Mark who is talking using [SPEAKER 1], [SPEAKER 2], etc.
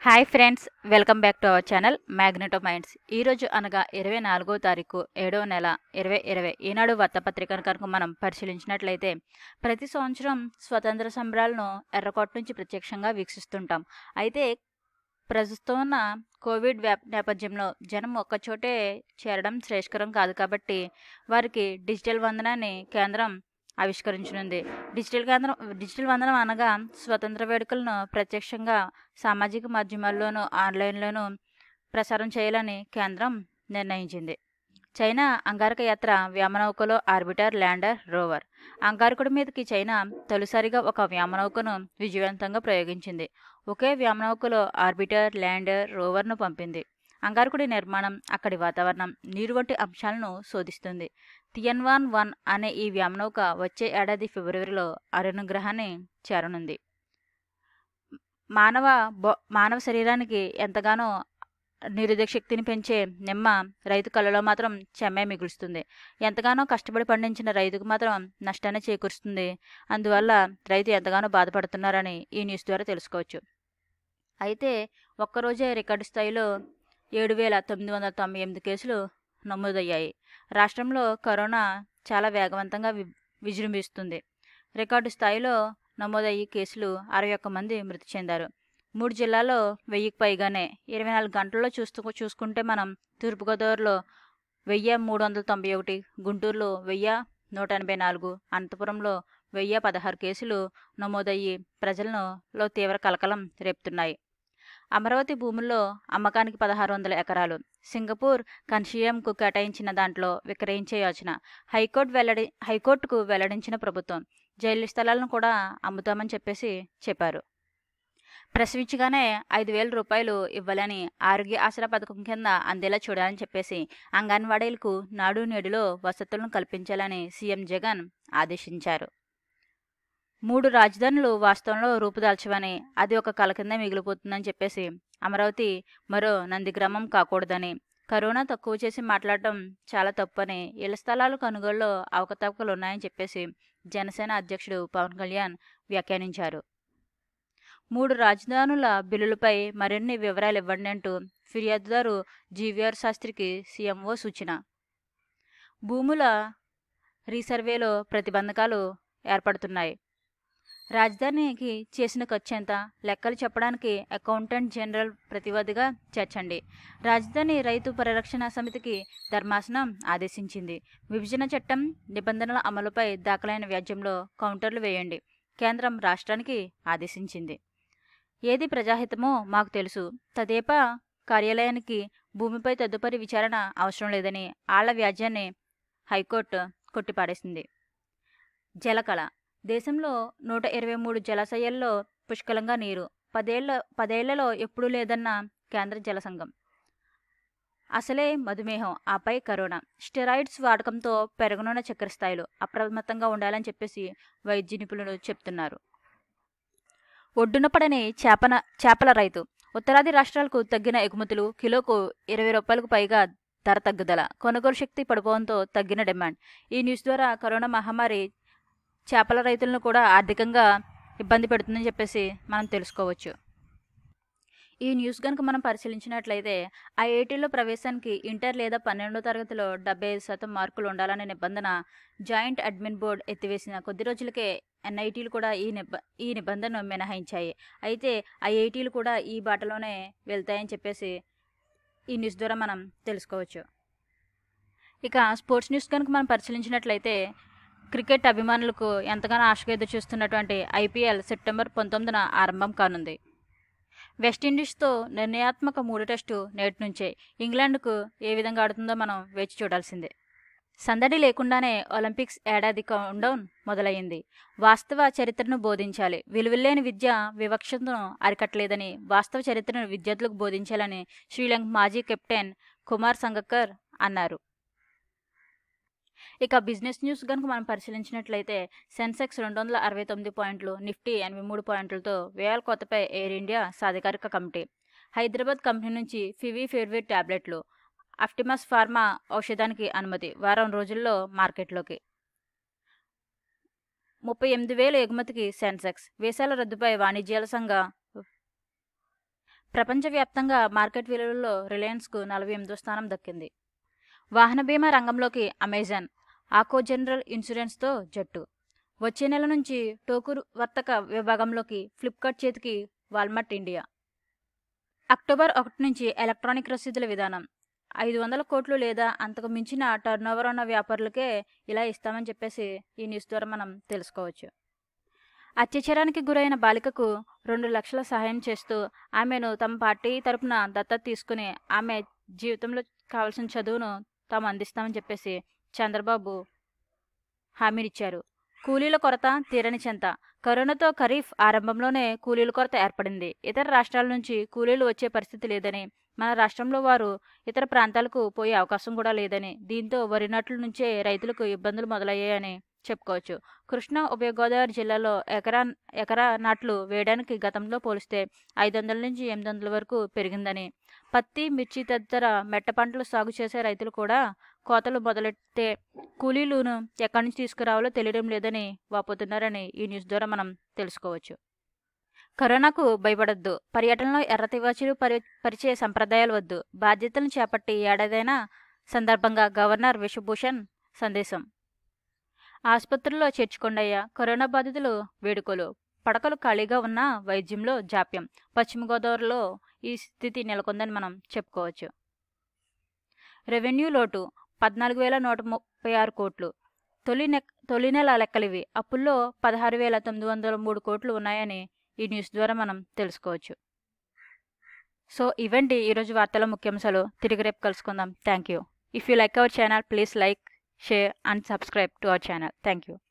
[SPEAKER 1] hi friends welcome back to our channel Magneto Minds ఈరోజు అనగా ఇరవై నాలుగో తారీఖు ఏడవ నెల ఇరవై ఇరవై ఈనాడు వార్తాపత్రికను కనుక మనం పరిశీలించినట్లయితే ప్రతి సంవత్సరం స్వతంత్ర సంబరాలను ఎర్రకోట నుంచి ప్రత్యక్షంగా వీక్షిస్తుంటాం అయితే ప్రస్తుతం ఉన్న కోవిడ్ వ్యాప్ నేపథ్యంలో జనం ఒక్కచోటే చేరడం శ్రేయస్కరం కాదు కాబట్టి వారికి డిజిటల్ వందనాన్ని కేంద్రం ఆవిష్కరించనుంది డిజిటల్ కేంద్రం డిజిటల్ వందనం అనగా స్వతంత్ర వేడుకలను ప్రత్యక్షంగా సామాజిక మాధ్యమాల్లోనూ ఆన్లైన్లోనూ ప్రసారం చేయాలని కేంద్రం నిర్ణయించింది చైనా అంగారక యాత్ర వ్యోమనౌకలో ఆర్బిటర్ ల్యాండర్ రోవర్ అంగారకుడి మీదకి చైనా తొలిసారిగా ఒక వ్యోమనౌకను విజయవంతంగా ప్రయోగించింది ఒకే వ్యోమనౌకలో ఆర్బిటర్ ల్యాండర్ రోవర్ను పంపింది అంగారకుడి నిర్మాణం అక్కడి వాతావరణం నీరు వంటి అంశాలను శోధిస్తుంది తియన్వాన్ వన్ అనే ఈ వ్యోమనౌక వచ్చే ఏడాది ఫిబ్రవరిలో అరుణ గ్రహాన్ని చేరనుంది మానవ బొ మానవ శరీరానికి ఎంతగానో నిరుదక శక్తిని పెంచే నిమ్మ రైతు కళ్ళలో మాత్రం చెమ్మే మిగులుస్తుంది ఎంతగానో కష్టపడి పండించిన రైతుకు మాత్రం నష్టాన్ని చేకూరుస్తుంది అందువల్ల రైతు ఎంతగానో బాధపడుతున్నారని ఈ న్యూస్ ద్వారా తెలుసుకోవచ్చు అయితే ఒక్కరోజే రికార్డు స్థాయిలో ఏడు వేల తొమ్మిది వందల తొంభై ఎనిమిది కేసులు నమోదయ్యాయి రాష్ట్రంలో కరోనా చాలా వేగవంతంగా వి విజృంభిస్తుంది రికార్డు స్థాయిలో నమోదయ్యే కేసులు అరవై ఒక్క మంది మృతి చెందారు మూడు జిల్లాల్లో వెయ్యికి పైగానే ఇరవై నాలుగు గంటల్లో చూస్తూ చూసుకుంటే మనం తూర్పుగోదావరిలో వెయ్యి మూడు వందల తొంభై ఒకటి గుంటూరులో వెయ్యి నూట ఎనభై నాలుగు అనంతపురంలో వెయ్యి పదహారు కేసులు నమోదయ్యి ప్రజలను లో తీవ్ర కలకలం రేపుతున్నాయి అమరావతి భూముల్లో అమ్మకానికి పదహారు వందల ఎకరాలు సింగపూర్ కన్షియంకు కేటాయించిన దాంట్లో విక్రయించే యోచన హైకోర్టు వెల్లడి హైకోర్టుకు వెల్లడించిన ప్రభుత్వం జైలు స్థలాలను కూడా అమ్ముతామని చెప్పేసి చెప్పారు ప్రసవించగానే ఐదు వేల రూపాయలు ఇవ్వాలని ఆరోగ్య ఆసరా పథకం కింద అందేలా చూడాలని చెప్పేసి అంగన్వాడీలకు నాడు నేడులో వసతులను కల్పించాలని సీఎం జగన్ ఆదేశించారు మూడు రాజధానులు వాస్తవంలో రూపుదాల్చవని అది ఒక కల కింద మిగిలిపోతుందని చెప్పేసి అమరావతి మరో నందిగ్రామం కాకూడదని కరోనా తక్కువ చేసి మాట్లాడటం చాలా తప్పని ఇళ్ల స్థలాలు కొనుగోలులో అవకతవకలు ఉన్నాయని చెప్పేసి జనసేన అధ్యక్షుడు పవన్ కళ్యాణ్ వ్యాఖ్యానించారు మూడు రాజధానుల బిల్లులపై మరిన్ని వివరాలు ఇవ్వండి అంటూ ఫిర్యాదుదారు జీవీఆర్ శాస్త్రికి సీఎంఓ సూచన భూముల రీసర్వేలో ప్రతిబంధకాలు ఏర్పడుతున్నాయి రాజధానికి చేసిన ఖర్చు ఎంత లెక్కలు చెప్పడానికి అకౌంటెంట్ జనరల్ ప్రతివాదిగా చేర్చండి రాజధాని రైతు పరిరక్షణ సమితికి ధర్మాసనం ఆదేశించింది విభజన చట్టం నిబంధనల అమలుపై దాఖలైన వ్యాజ్యంలో కౌంటర్లు వేయండి కేంద్రం రాష్ట్రానికి ఆదేశించింది ఏది ప్రజాహితమో మాకు తెలుసు తదేపా కార్యాలయానికి భూమిపై తదుపరి విచారణ అవసరం లేదని ఆళ్ల వ్యాజ్యాన్ని హైకోర్టు కొట్టిపాడేసింది జలకళ దేశంలో నూట ఇరవై మూడు జలాశయాల్లో పుష్కలంగా నీరు పదేళ్ల పదేళ్లలో ఎప్పుడూ లేదన్న కేంద్ర జల సంఘం అసలే మధుమేహం ఆపై కరోనా స్టెరాయిడ్స్ వాడకంతో పెరగనున్న చక్కెర స్థాయిలు అప్రమత్తంగా ఉండాలని చెప్పేసి వైద్య నిపుణులు చెప్తున్నారు ఒడ్డున పడని చేపన చేపల రైతు ఉత్తరాది రాష్ట్రాలకు తగ్గిన ఎగుమతులు కిలోకు ఇరవై రూపాయలకు పైగా ధర తగ్గుదల కొనుగోలు శక్తి పడిపోవడంతో తగ్గిన డిమాండ్ ఈ న్యూస్ ద్వారా కరోనా మహమ్మారి చేపల రైతులను కూడా ఆర్థికంగా ఇబ్బంది పెడుతుందని చెప్పేసి మనం తెలుసుకోవచ్చు ఈ న్యూస్ కనుక మనం పరిశీలించినట్లయితే ఐఐటీలో ప్రవేశానికి ఇంటర్ లేదా పన్నెండో తరగతిలో డెబ్బై ఐదు శాతం మార్కులు ఉండాలనే నిబంధన జాయింట్ అడ్మిన్ బోర్డు ఎత్తివేసిన కొద్ది రోజులకే ఎన్ఐటీలు కూడా ఈ నిబ ఈ నిబంధనను మినహాయించాయి అయితే ఐఐటీలు కూడా ఈ బాటలోనే వెళ్తాయని చెప్పేసి ఈ న్యూస్ ద్వారా మనం తెలుసుకోవచ్చు ఇక స్పోర్ట్స్ న్యూస్ కనుక మనం పరిశీలించినట్లయితే క్రికెట్ అభిమానులకు ఎంతగానో ఆశగా ఎదురు చూస్తున్నటువంటి ఐపీఎల్ సెప్టెంబర్ పంతొమ్మిదిన ఆరంభం కానుంది వెస్టిండీస్తో నిర్ణయాత్మక మూడు టెస్టు నేటి నుంచే ఇంగ్లాండ్కు ఏ విధంగా ఆడుతుందో మనం వేచి చూడాల్సిందే సందడి లేకుండానే ఒలింపిక్స్ ఏడాది కౌండౌన్ మొదలైంది వాస్తవ చరిత్రను బోధించాలి విలువలేని విద్య వివక్షతను అరికట్టలేదని వాస్తవ చరిత్రను విద్యార్థులకు బోధించాలని శ్రీలంక మాజీ కెప్టెన్ కుమార్ సంగక్కర్ అన్నారు ఇక బిజినెస్ న్యూస్ కనుక మనం పరిశీలించినట్లయితే సెన్సెక్స్ రెండు వందల అరవై తొమ్మిది పాయింట్లు నిఫ్టీ ఎనభై మూడు పాయింట్లతో వేయాల కొత్తపై ఎయిర్ ఇండియా సాధికారిక కమిటీ హైదరాబాద్ కంపెనీ నుంచి ఫివి ఫేర్వేట్ టాబ్లెట్లు అఫ్టిమస్ ఫార్మా ఔషధానికి అనుమతి వారం రోజుల్లో మార్కెట్లోకి ముప్పై ఎనిమిది వేల ఎగుమతికి సెన్సెక్స్ వేసాల రద్దుపై వాణిజ్యాల సంఘ ప్రపంచవ్యాప్తంగా మార్కెట్ విలువల్లో రిలయన్స్కు నలభై ఎనిమిదో స్థానం దక్కింది వాహన బీమా రంగంలోకి అమెజాన్ ఆకో జనరల్ ఇన్సూరెన్స్తో జట్టు వచ్చే నెల నుంచి టోకూరు వర్తక విభాగంలోకి ఫ్లిప్కార్ట్ చేతికి వాల్మార్ట్ ఇండియా అక్టోబర్ ఒకటి నుంచి ఎలక్ట్రానిక్ రసీదుల విధానం ఐదు వందల కోట్లు లేదా అంతకు మించిన టర్నోవర్ ఉన్న వ్యాపారులకే ఇలా ఇస్తామని చెప్పేసి ఈ న్యూస్ ద్వారా మనం తెలుసుకోవచ్చు అత్యాచారానికి గురైన బాలికకు రెండు లక్షల సహాయం చేస్తూ ఆమెను తమ పార్టీ తరపున దత్తత తీసుకుని ఆమె జీవితంలో కావాల్సిన చదువును తాము అందిస్తామని చెప్పేసి చంద్రబాబు హామీనిచ్చారు కూలీల కొరత తీరని చెంత కరోనాతో ఖరీఫ్ ఆరంభంలోనే కూలీల కొరత ఏర్పడింది ఇతర రాష్ట్రాల నుంచి కూలీలు వచ్చే పరిస్థితి లేదని మన రాష్ట్రంలో వారు ఇతర ప్రాంతాలకు పోయే అవకాశం కూడా లేదని దీంతో వరి నాట్ల నుంచే రైతులకు ఇబ్బందులు మొదలయ్యాయని చెప్పుకోవచ్చు కృష్ణా ఉభయ గోదావరి జిల్లాలో ఎకరా ఎకరా నాట్లు వేయడానికి గతంలో పోలిస్తే ఐదు వందల నుంచి ఎనిమిది వందల వరకు పెరిగిందని పత్తి మిర్చి తదితర మెట్ట పంటలు సాగు చేసే రైతులు కూడా కోతలు మొదలెడితే కూలీలను ఎక్కడి నుంచి తీసుకురావాలో తెలియడం లేదని వాపోతున్నారని ఈ న్యూస్ ద్వారా మనం తెలుసుకోవచ్చు కరోనాకు భయపడొద్దు పర్యటనలో ఎర్ర తివాచీలు పరి పరిచే సంప్రదాయాలు వద్దు బాధ్యతలను చేపట్టి ఏడాదైనా సందర్భంగా గవర్నర్ విశ్వభూషణ్ సందేశం ఆసుపత్రుల్లో చేర్చుకొండయ్య కరోనా బాధితులు వేడుకలు పడకలు ఖాళీగా ఉన్న వైద్యంలో జాప్యం పశ్చిమ గోదావరిలో ఈ స్థితి నెలకొందని మనం చెప్పుకోవచ్చు రెవెన్యూ లోటు పద్నాలుగు వేల నూట ముప్పై ఆరు కోట్లు తొలి నె తొలి నెల లెక్కలివి అప్పుల్లో పదహారు వేల తొమ్మిది వందల మూడు కోట్లు ఉన్నాయని ఈ న్యూస్ ద్వారా మనం తెలుసుకోవచ్చు సో ఇవండి ఈరోజు వార్తల ముఖ్యాంశాలు తిరిగి రేపు కలుసుకుందాం thank you if you like our channel please like share and subscribe to our channel thank you